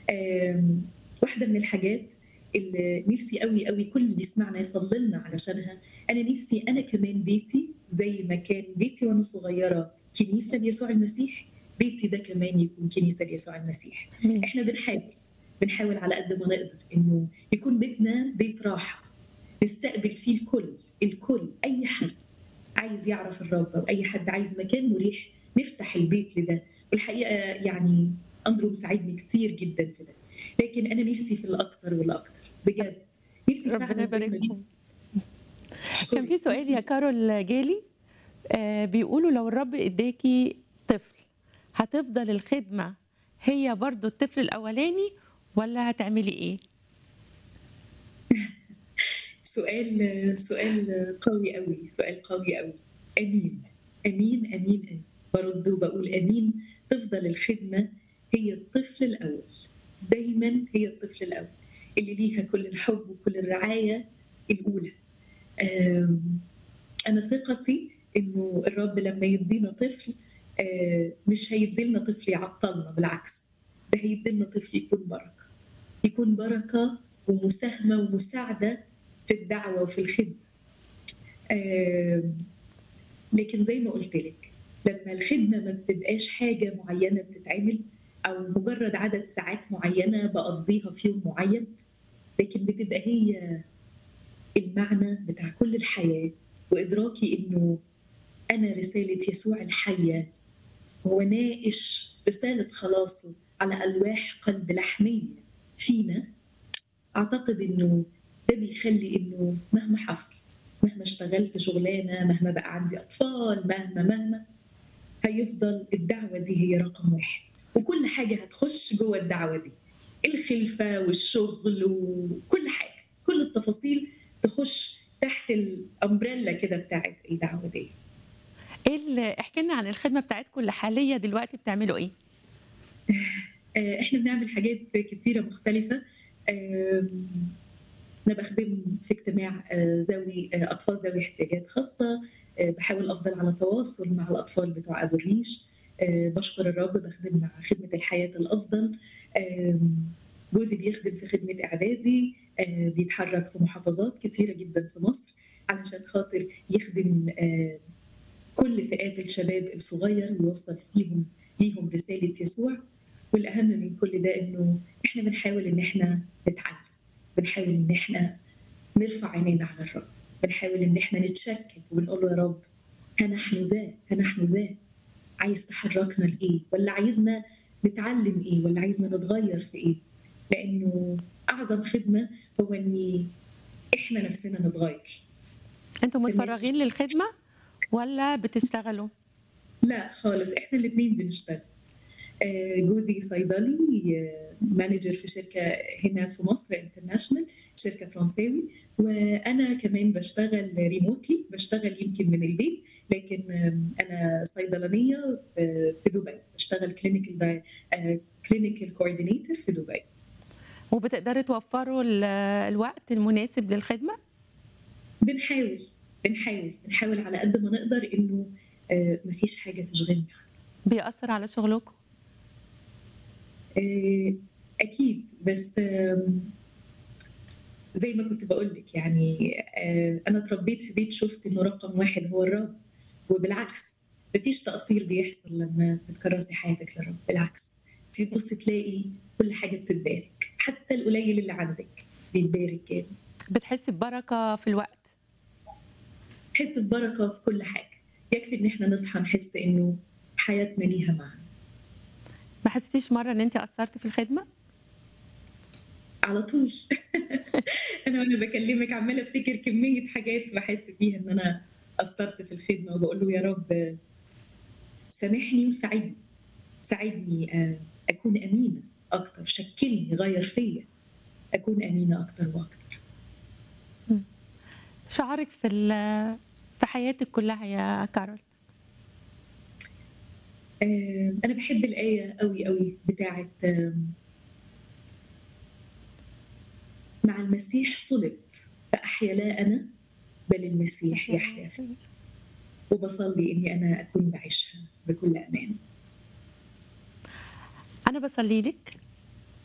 آمم، واحدة من الحاجات اللي نفسي أوي، أوي كل اللي بيسمعنا يصلّي لنا علشانها، أنا نفسي أنا كمان بيتي زي ما كان بيتي وأنا صغيرة كنيسة ليسوع المسيح، بيتي ده كمان يكون كنيسة ليسوع المسيح. آمين. إحنا بنحاول، بنحاول على قد ما نقدر إنه يكون بيتنا بيت راحة، نستقبل فيه الكل، الكل، أي حد عايز يعرف الرب أو أي حد عايز مكان مريح نفتح البيت لده، والحقيقة يعني أندرو مساعدني كتير جدًا في ده، لكن أنا نفسي في الأكتر والأكتر، بجد، نفسي ربنا فعلًا زي ما يبارككم. أشكرِك، كان في سؤال يا نفسي كارول جالي آآ، بيقولوا لو الرب اداكِ طفل، هتفضل الخدمة هي برضه الطفل الأولاني والّا هتعملي إيه؟ سؤال سؤال قوي أوي، سؤال قوي أوي. أمين، أمين، أمين، أمين. بارُد وباقول أمين، تفضل الخدمة هي الطفل الأول، دايمًا هي الطفل الأول، اللي ليها كل الحب وكل الرعاية الأولى. آمم، أنا ثقتي إنه الرب لمّا يدّينا طفل آآ، مش هيدّي لنا طفل يعطّلنا بالعكس، ده هيدّي لنا طفل يكون بركة، يكون بركة ومساهمة ومساعدة في الدعوة وفي الخدمة. آمم، لكن زي ما قُلت لِك، لمّا الخدمة ما بتبقاش حاجة معيّنة بتتعمل أو مجرد عدد ساعات معيّنة باقضّيها في يوم معيّن، لكن بتبقى هي المعنى بتاع كل الحياة وإدراكي إنه أنا رسالة يسوع الحية، هو ناقش رسالة خلاصه على ألواح قلب لحمية فينا، أعتقد إنه ده بيخلّي إنه مهما حصل، مهما اشتغلت شغلانة، مهما بقى عندي أطفال، مهما، مهما، هيفضل الدعوة دي هي رقم 1 وكل حاجة هتخش جوّه الدعوة دي، الخلفة والشغل وكل حاجة، كل التفاصيل تخش تحت الأمبريلا كده بتاعة الدعوة ديّة. إيه ال احكي لنا عن الخدمة بتاعتكم اللي حالية دلوقتي بتعملوا إيه؟ آآ، إحنا بنعمل حاجات كتيرة مختلفة، آمم، أنا باخدم في اجتماع آآ، ذوي آآ، أطفال ذوي احتياجات خاصة، آآ، باحاول أفضل على تواصل مع الأطفال بتوع أبو الريش، آآ، باشكر الرب باخدم مع خدمة الحياة الأفضل، آمم، جوزي بيخدم في خدمة إعدادي، آآ، بيتحرك في محافظات كتيرة جدًا في مصر علشان خاطر يخدم آآ، كل فئات الشباب الصغير ويوصّل فيهم ليهم رسالة يسوع، والأهم من كل ده إنه إحنا بنحاول إن إحنا نتعلم، بنحاول إن إحنا نرفع عينينا على الرب، بنحاول إن إحنا نتشكّل وبنقول له يا رب ها نحن ذا، ها نحن ذا، عايز تحرّكنا لإيه والّا عايزنا نتعلم إيه والّا عايزنا نتغيّر في إيه؟ لإنه أعظم خدمة هو إن إحنا نفسنا نتغيّر. أنتم الناس متفرغين للخدمة والّا بتشتغلوا؟ لأ خالص، إحنا الاتنين بنشتغل. آآ، جوزي صيدلي manager في شركة هنا في مصر international شركة فرنساوي، وأنا كمان باشتغل remotely باشتغل يمكن من البيت، لكن آمم، أنا صيدلانية في في دبي، باشتغل clinical di آآ، clinical coordinator في دبي. وبتقدروا توفّروا ال الوقت المناسب للخدمة؟ بنحاول، بنحاول، بنحاول على قد ما نقدر إنه آآ، ما فيش حاجة تشغلنا. بيأثّر على شغلكم؟ آآ، أكيد، بس آمم زي ما كنت باقول لِك يعني آآ، أنا اتربيت في بيت شُفت إنه رقم 1 هو الرب، وبالعكس ما فيش تقصير بيحصل لمّا بتكرّسي حياتِك للرب، بالعكس، أنتِ بتبُصّي تلاقي كل حاجة بتتبارك، حتى القليل اللي عندِك بيتبارك جامد. بتحسّي ببركة في الوقت؟ نحس ببركة في كل حاجة، يكفي إن إحنا نصحى نحس إنه حياتنا ليها معنى. ما حسيتيش مرّة إن أنتِ قصّرتِ في الخدمة؟ على طول أنا وأنا باكلمِك عمّالة أفتكر كمية حاجات باحس فيها إن أنا قصّرت في الخدمة، وباقول له يا رب سامحني وساعدني، ساعدني آآ، أكون أمينة أكتر، شكّلني، غيّر فيّا، أكون أمينة أكتر وأكتر. إمم. شعارِك في ال في حياتِك كلّها يا كارول؟ آآ، أنا باحب الآية أوي، أوي بتاعة آمم مع المسيح صُلبت، فأحيا لا أنا بل المسيح يحيا فيّا. وباصلّي إني أنا أكون باعيشها بكل أمان. أنا باصلّي لِك